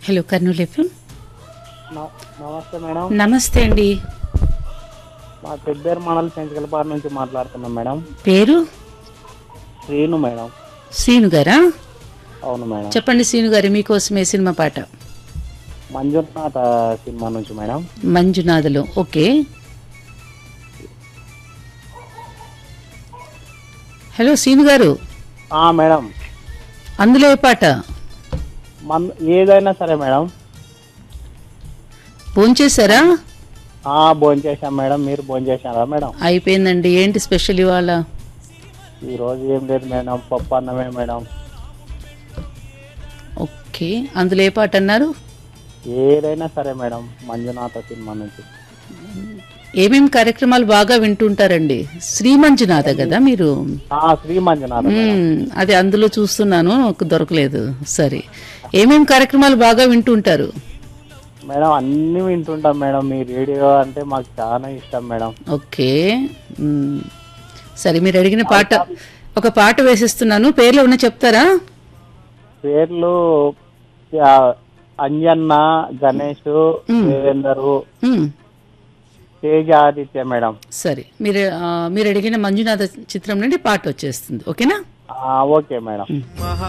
Hello Kurnool FM న- నమస్తే madam నమస్తే అండి మా పెద్దేరు మండలి పెంచగలపాడు నుంచి మాట్లాడుతున్నాం మేడం పేరు శ్రీను మేడం సీను గారా అవును మేడం చెప్పండి సీను గారు మీకోసమే సినిమా పాట మంజునాథ సినిమా నుంచి మేడం మంజునాథలో ఓకే హలో సీను గారు ఆ మేడం అందులో ఏ పాట మన ఏదైనా సరే మేడం భోంచేశారా ఆ భోంచేశాం మేడం మీరు భోంచేశారా మేడం అయిపోయిందండి ఏంటి స్పెషల్ ఇవాళ ఈ రోజు ఏం లేదు మేడం పప్పు అన్నమే మేడం ఓకే అందులో ఏ పాట అన్నారు ఏదైనా సరే మేడం మంజునాథ సినిమా నుంచి ఏమేం కార్యక్రమాలు బాగా వింటుంటారండి శ్రీ మంజునాథ కదా మీరు ఆ శ్రీ మంజునాథ మేడం. మ్మ్, అది అందులో చూస్తున్నాను నాకు దొరకలేదు సరే ఏమేం కార్యక్రమాలు బాగా వింటుంటారు మేడం అన్ని వింటుంటాం మేడం మీ రేడియో అంటే మాకు చాలా ఇష్టం మేడం ఓకే మ్మ్. సరే మీరు అడిగిన పాట ఒక పాట వేసిస్తున్నాను పేర్లు ఏమైనా చెప్తారా పేర్లు ఆ, అంజన్న గణేష్ దేవేందరు మ్మ్. తేజ ఆదిత్య మేడం సరే మీరు ఆ, మీరు అడిగిన మంజునాథ చిత్రం నుండి పాట వచ్చేస్తుంది ఓకేనా ఆ, ఓకే మేడం